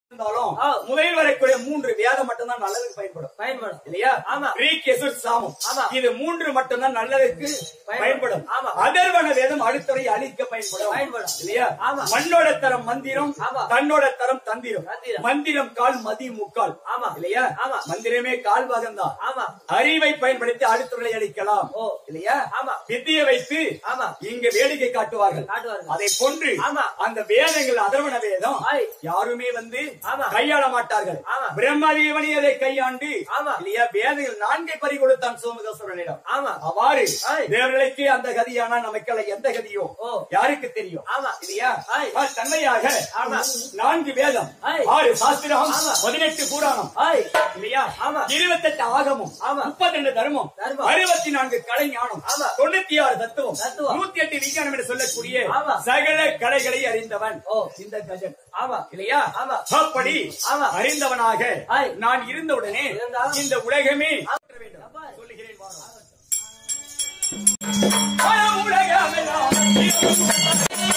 இருந்தாலும் ஆ. முதலில் வரக்கூடிய மூன்று வேதம் மட்டும்தான் நல்லதுக்கு பயன்படும் பயன்படும் இல்லையா ஆமா. கிரீக் எசுர் சாமம் ஆமா. இது மூன்று மட்டும்தான் நல்லதுக்கு பயன்படும். பயன்படும் ஆமா. அதர்வன வேதம் அடுத்தவரை அழிக்க பயன்படும் பயன்படும். இல்லையா ஆமா. மண்ணோட தரம் மந்திரம் ஆமா. தன்னோட தரம் தந்திரம் தந்திரம். மந்திரம் கால் மதி முக்கால் ஆமா. இல்லையா ஆமா. மந்திரமே கால் பாகம் தான் ஆமா அறிவை பயன்படுத்தி அடுத்தவர்களை அழிக்கலாம் ஓ. இல்லையா ஆமா. வித்தியை வைத்து ஆமா இங்க வேடிக்கை காட்டுவார்கள் காட்டுவார்கள். அதை கொன்று ஆமா. அந்த வேதங்கள் அதர்வன வேதம் ஆய். யாருமே வந்து ஆமா. கையாள மாட்டார்கள் ஆமா. பிரம்மதேவனி அதை கையாண்டு ஆமா. இல்லையா வேதங்கள் நான்கை பறி கொடுத்தான் சோமகேஸ்வரனிடம் ஆமா அவ்வாறு ஆய். தேவர்களுக்கு அந்த கதியானா நமக்கெல்லாம் எந்த கதியோ ஓ. யாருக்கு தெரியும் ஆமா. இல்லையா ஆய். ஆ, தன்மையாக ஆமா. நான்கு வேதம் ஆய். ஆறு சாஸ்திரம் ஆமா. பதினெட்டு புராணம் ஆய் இல்லையா ஆமா. இருபத்தெட்டு ஆகமும் ஆமா. முப்பத்தி ரெண்டு தர்மம் தர்மம். அறுபத்தி நான்கு கலை ஞானம் ஆமா. தொண்ணூத்தி ஆறு தத்துவம் தத்துவம். நூத்தி எட்டு விஞ்ஞானம் என்று சொல்லக்கூடிய ஆமா. சகல கலைகளை அறிந்தவன் ஓ. இந்த கஜன் ஆமா இல்லையா ஆமா. அப்படி ஆமா. அறிந்தவனாக ஆய். நான் இருந்தவுடனே இருந்தாலும் இந்த உலகமே மாற்ற வேண்டும். சொல்லுகிறேன் வாருங்கள். பல உலகமெல்லாம்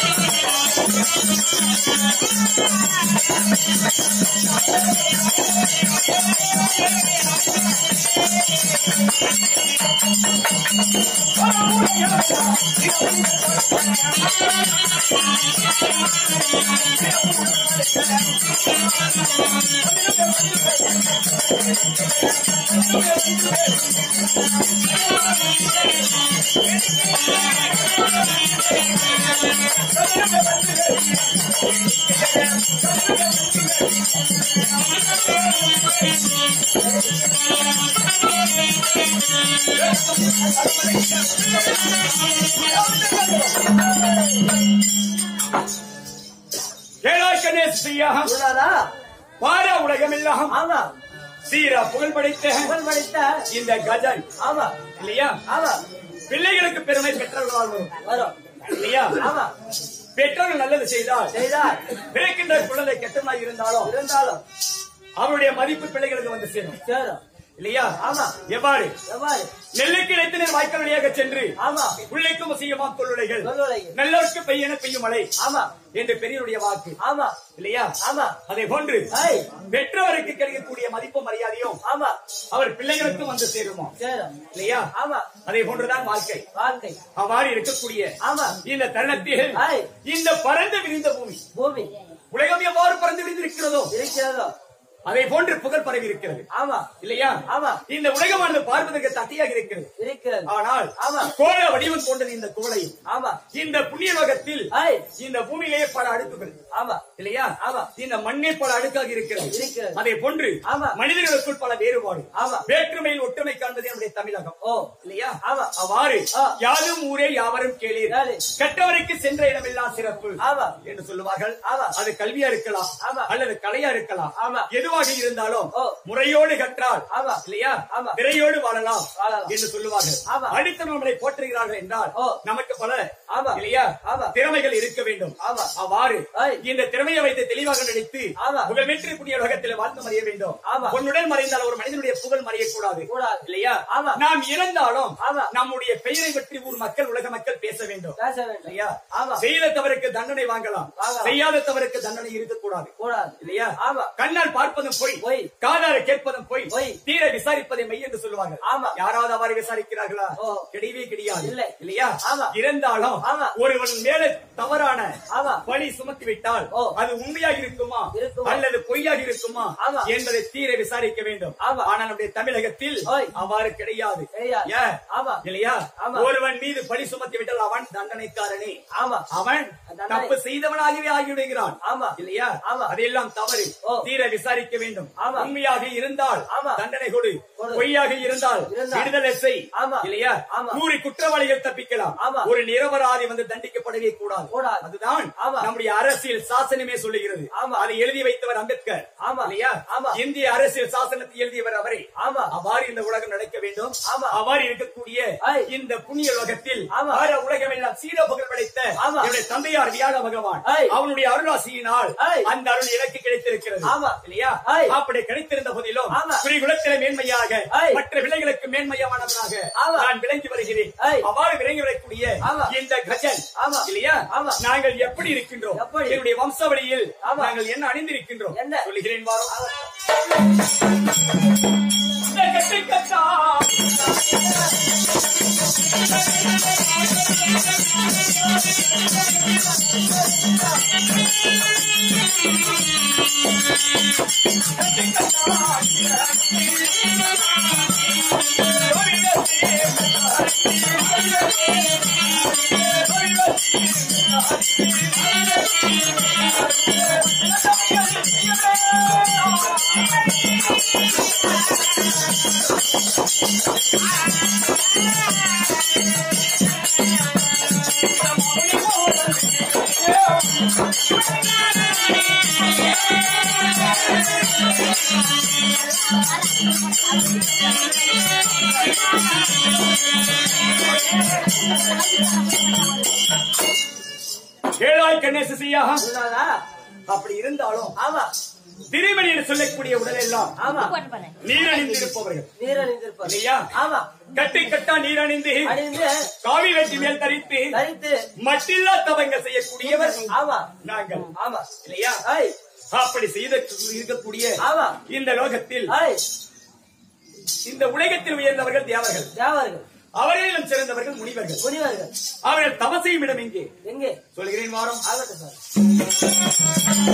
கேளாக்கணேசியாக சொல்லாதா பார உலகமெல்லாம் ஆமா சீரா புகழ் படைத்த புகழ் படித்த இந்த கஜன் ஆமா இல்லையா ஆமா பிள்ளைகளுக்கு பெருமை பெற்றவர்களால் வரும் வரும் இல்லையா ஆமா பெற்றோர்கள் நல்லது செய்தால் செய்தார் பிறக்கின்ற குழந்தை கெட்டமாய் இருந்தாலும் இருந்தாலும் அவருடைய மதிப்பு பிள்ளைகளுக்கு வந்து சேரும் சேரும் இல்லையா ஆமா. எவ்வாறு எவ்வாறு நெல்லுக்கு இணைத்தினர் வாய்க்கால் வழியாக சென்று ஆமா பிள்ளைக்கும் செய்யுமா தொல்லுடைகள் சொல்லுடைய நல்லவருக்கு பெய்யன பெய்யும் மழை ஆமா என்று பெரியருடைய வாக்கு ஆமா இல்லையா ஆமா அதை போன்று ஐய் பெற்றவருக்கு கிடைக்கக்கூடிய மதிப்பும் மரியாதையும் ஆமா அவர் பிள்ளைகளுக்கும் வந்து சேருமா சேரும் இல்லையா ஆமா அதே போன்றுதான் வாழ்க்கை வாழ்க்கை அவ்வாறு இருக்கக்கூடிய ஆமா இந்த தருணத்தில் ஐய் இந்த பரந்து விரிந்த பூமி பூமி உலகம் எவ்வாறு பறந்து விரிந்திருக்கிறதோ இருக்கிறதோ அதை போன்று புகழ் பரவி இருக்கிறது ஆமா இல்லையா ஆமா இந்த உலகமானது பார்ப்பதற்கு தட்டியாக இருக்கிறது இருக்கிறது ஆனால் ஆமா. கோள வடிவம் கொண்டது இந்த குவளையும் ஆமா இந்த புண்ணிய லோகத்தில் ஐய் இந்த பூமியிலேயே பல அடுக்குகள் ஆமா இல்லையா ஆமா. இந்த மண்ணே பல அடுக்காக இருக்கிறது இருக்கிறது. அதே போன்று ஆமா. மனிதர்களுக்குள் பல வேறுபாடு ஆமா. வேற்றுமையில் ஒற்றுமை காண்பது நம்முடைய தமிழகம் ஓ இல்லையா ஆமா. அவ்வாறு ஆ. யாரும் ஊரே யாவரும் கேளீர் கேளீர். கற்றவருக்கு சென்ற இடமெல்லாம் சிறப்பு ஆமா. என்று சொல்லுவார்கள் ஆமா. அது கல்வியா இருக்கலாம் ஆமா. அல்லது கலையா இருக்கலாம் ஆமா. எதுவாக இருந்தாலும் ஓ. முறையோடு கற்றால் ஆமா. இல்லையா ஆமா. திரையோடு வாழலாம் வாழலாம். என்று சொல்லுவார்கள் ஆமா. அடுத்த நம்மளை போற்றுகிறார்கள் என்றால் ஓ. நமக்கு பல ஆமா. இல்லையா ஆமா. திறமைகள் இருக்க வேண்டும் ஆமா. அவ்வாறு ஐய். இந்த திறமையை வைத்து தெளிவாக நடித்து ஆமா. புகழ் வெற்றி புண்ணிய உலகத்தில் வாழ்ந்து மறைய வேண்டும் ஆமா. உன்னுடன் மறைந்தால் ஒரு மனிதனுடைய புகழ் மறையக்கூடாது கூடாது. இல்லையா ஆமா. நாம் இறந்தாலும் ஆமா. நம்முடைய பெயரை பற்றி ஊர் மக்கள் உலக மக்கள் பேச வேண்டும் பேச வேண்டும் இல்லையா ஆமா. செய்த தவறுக்கு தண்டனை வாங்கலாம் வாங்கலாம். செய்யாத தவறுக்கு தண்டனை இருக்கக்கூடாது கூடாது இல்லையா ஆமா. கண்ணால் பார்ப்பதும் பொய் பொய். காதால கேட்பதும் பொய் பொய். தீர விசாரிப்பதை மெய் என்று சொல்லுவாங்க ஆமா. யாராவது அவ்வாறு விசாரிக்கிறார்களா ஓ. கிடையவே கிடையாது இல்லை. இல்லையா ஆமா. இருந்தாலும் ஆமா. ஒருவன் மேல தவறான ஆமா. பழி சுமத்தி விட்டால் ஓ. அது உண்மையாக இருக்குமா இருக்குமா? அல்லது பொய்யாக இருக்குமா ஆமா. என்பதை தீர விசாரிக்க வேண்டும் ஆமா. ஆனால் நம்முடைய தமிழகத்தில் ஓய். அவ்வாறு கிடையாது கிடையாது. ஏன்? ஆமா. இல்லையா ஆமா. ஒருவன் மீது பழி சுமத்தி விட்டால் அவன் தண்டனைக்காரனே ஆமா அவன் தண்டனை. தப்பு செய்தவனாகவே ஆகிவிடுகிறான் ஆமா. இல்லையா ஆமா. அதெல்லாம் தவறு ஓ. தீர விசாரிக்க வேண்டும் ஆமா. உண்மையாக இருந்தால் ஆமா. தண்டனை கொடு கொடு. பொய்யாக இருந்தால் இருந்தால். விடுதலை செய் ஆமா. இல்லையா ஆமா. நூறு குற்றவாளிகள் தப்பிக்கலாம் ஆமா. ஒரு நிரபராதி வந்து தண்டிக்கப்படவே கூடாது கூடாது. அதுதான் ஆமா. நம்முடைய அரசியல் சாசனமே சொல்லுகிறது ஆமா. அதை எழுதி வைத்தவர் அம்பேத்கர் ஆமா. இல்லையா ஆமா. இந்திய அரசியல் சாசனத்தை எழுதியவர் அவரே ஆமா அவ்வாறு இந்த உலகம் நடக்க வேண்டும் ஆமா. அவ்வாறு இருக்கக்கூடிய ஐ. இந்த புண்ணிய உலகத்தில் ஆமா. ஆற உலகம் எல்லாம் சீர புகழ் படைத்த ஆமா. என்னுடைய தந்தையார் வியாழ பகவான் ஐ. அவனுடைய அருளாசியினால் ஐ. அந்த அருள் எனக்கு கிடைத்திருக்கிறது ஆமா. இல்லையா ஐ. அப்படி கிடைத்திருந்த போதிலும் ஆமா. குறிகுலத்தில மேன்மையாக ஐ. மற்ற பிள்ளைகளுக்கு மேன்மையானவனாக ஆமா. நான் விளங்கி வருகிறேன் ஐ. அவ்வாறு விளங்கி வரக்கூடிய ஆமா. இந்த கஜன் ஆமா. இல்லையா ஆமா. நாங்கள் எப்படி இருக்கின்றோம் எப்படி? என்னுடைய வம்சாவளியில் ஆமா. நாங்கள் என்ன அணிந்திருக்கின்றோம் என்ன? சொல்லுகிறேன் வாரம் இந்த கட்டை கட்டா ஏழாய் கணேச செய்யாக குருநாதா அப்படி இருந்தாலும் ஆமா திருமணி என்று சொல்லக்கூடிய உடல் எல்லாம் ஆமா நீரணிந்து இருப்பவர்கள் நீரணிந்திருப்பார் இல்லையா ஆமா கட்டை கட்டா நீரணிந்து அணிந்து காவி வெட்டி மேல் தரித்து தரித்து மட்டில்லா தவங்க செய்யக்கூடியவர் ஆமா நாங்கள் ஆமா இல்லையா ஐ அப்படி செய்த இருக்கக்கூடிய ஆமா இந்த லோகத்தில் ஐ இந்த உலகத்தில் உயர்ந்தவர்கள் தேவர்கள் தேவர்கள் அவர்களிடம் சிறந்தவர்கள் முனிவர்கள் முனிவர்கள் அவர்கள் தவசையும் இடம் எங்கே எங்கே சொல்கிறேன் வாரம் ஆகட்டும் சார்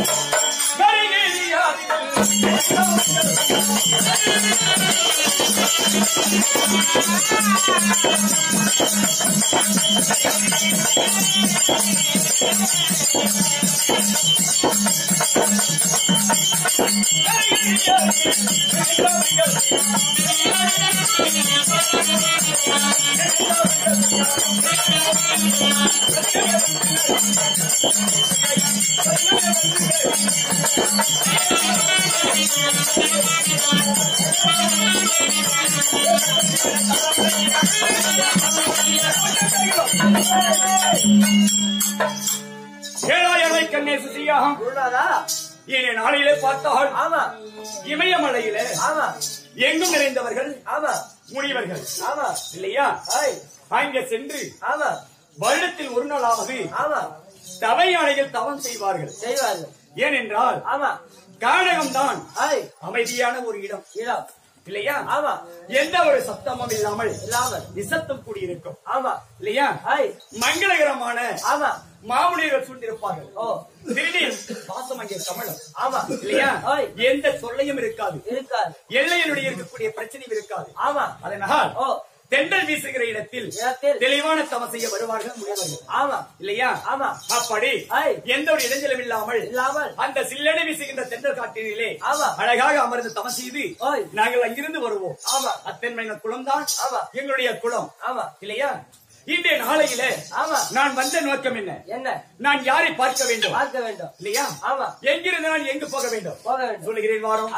ஏழாயிரம் கண்ணேசு செய்யாகும் குருநாதா இனி நாளிலே பார்த்தால் ஆமா இமயமலையிலே ஆமா எங்கும் நிறைந்தவர்கள் ஆமா முனிவர்கள் ஆமா இல்லையா ஐ அங்கே சென்று ஆமா வருடத்தில் ஒரு நாளாவது ஆமா தவையானைகள் தவம் செய்வார்கள் செய்வார்கள் ஏனென்றால் ஆமா காடகம்தான் ஐ அமைதியான ஒரு இடம் இடம் இல்லையா ஆமா எந்த ஒரு சத்தமும் இல்லாமல் இல்லாமல் நிசத்தம் கூடியிருக்கும் ஆமா இல்லையா ஐ மங்களகரமான ஆமா மாமுனிகள் சூழ்ந்திருப்பார்கள் ஓ திடீர் பாசம் அங்கே கமலம் ஆமா இல்லையா ஐ எந்த தொல்லையும் இருக்காது இருக்காது எல்லையினுடைய இருக்கக்கூடிய பிரச்சனையும் இருக்காது ஆமா அதனால் ஓ தென்றல் வீசுகிற இடத்தில் இடத்தில் தெளிவான தவம் செய்ய வருவார்கள் முனிவர்கள் ஆமா இல்லையா ஆமா அப்படி ஐ. எந்த ஒரு இடைஞ்சலும் இல்லாமல் இல்லாமல் அந்த சில்லடை வீசுகின்ற தென்றல் காட்டினிலே ஆமா. அழகாக அமர்ந்து தவம் செய்து ஓய். நாங்கள் அங்கிருந்து வருவோம் ஆமா அத்தன்மையின குளம்தான் ஆமா. எங்களுடைய குளம் ஆமா இல்லையா இன்றைய நாளையில ஆமா நான் வந்த நோக்கம் என்ன என்ன நான் யாரை பார்க்க வேண்டும் பார்க்க வேண்டும் இல்லையா ஆமா எங்கிருந்து நான் எங்கு போக வேண்டும் போக வேண்டும் சொல்லுகிறேன் வாரம்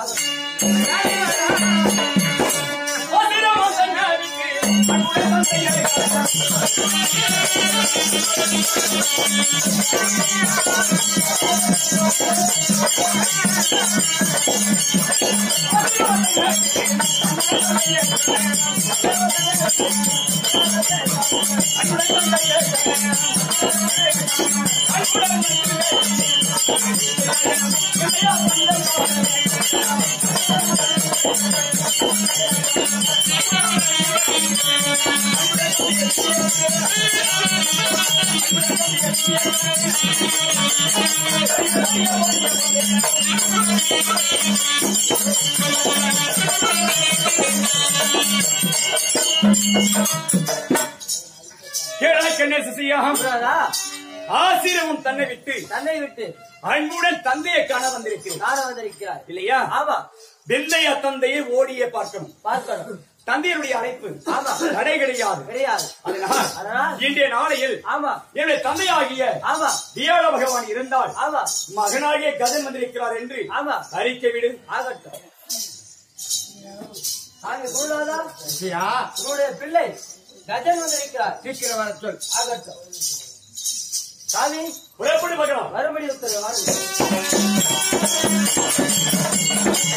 கேளாய் கண்ணேசு செய்யாகம் குருநாதா ஆசிரமும் தன்னை விட்டு தன்னை விட்டு அன்புடன் தந்தையை காண வந்திருக்கிறேன் நாட வந்திருக்கிறார் இல்லையா ஆமா வெந்தைய தந்தையை ஓடியே பார்க்கணும் பார்க்கணும் தந்தையருடைய அழைப்பு ஆமா. தடை கிடையாது கிடையாது அதனால் அதனால் இன்றைய நாளையில் ஆமா என்னுடைய தந்தையாகிய ஆமா தியாக பகவான் இருந்தால் ஆமா மகனாகிய கதன் வந்திருக்கிறார் என்று ஆமா அறிக்கை விடு ஆகட்டும் ஆக குருநாதா உன்னுடைய பிள்ளை கஜன் வந்திருக்கிறார் சீக்கிரம் வர சொல் ஆகட்டும் சாமி புறப்படு பகவான் மறுபடி உத்தரவு வாருங்கள்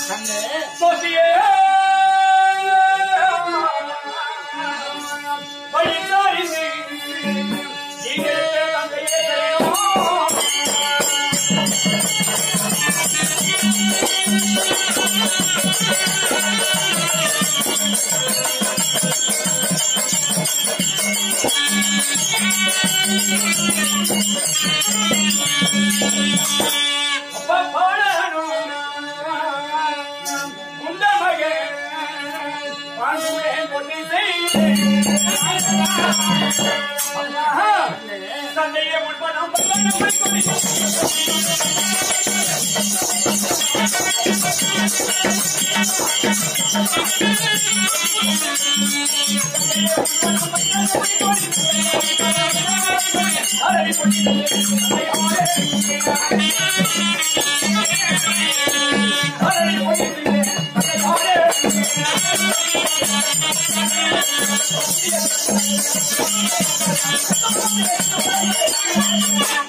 கண்ணு சோசியே படித்தாரிசு நீங்கள் தந்தையே தெரியும் சண்டையே முன்பதாம் Thank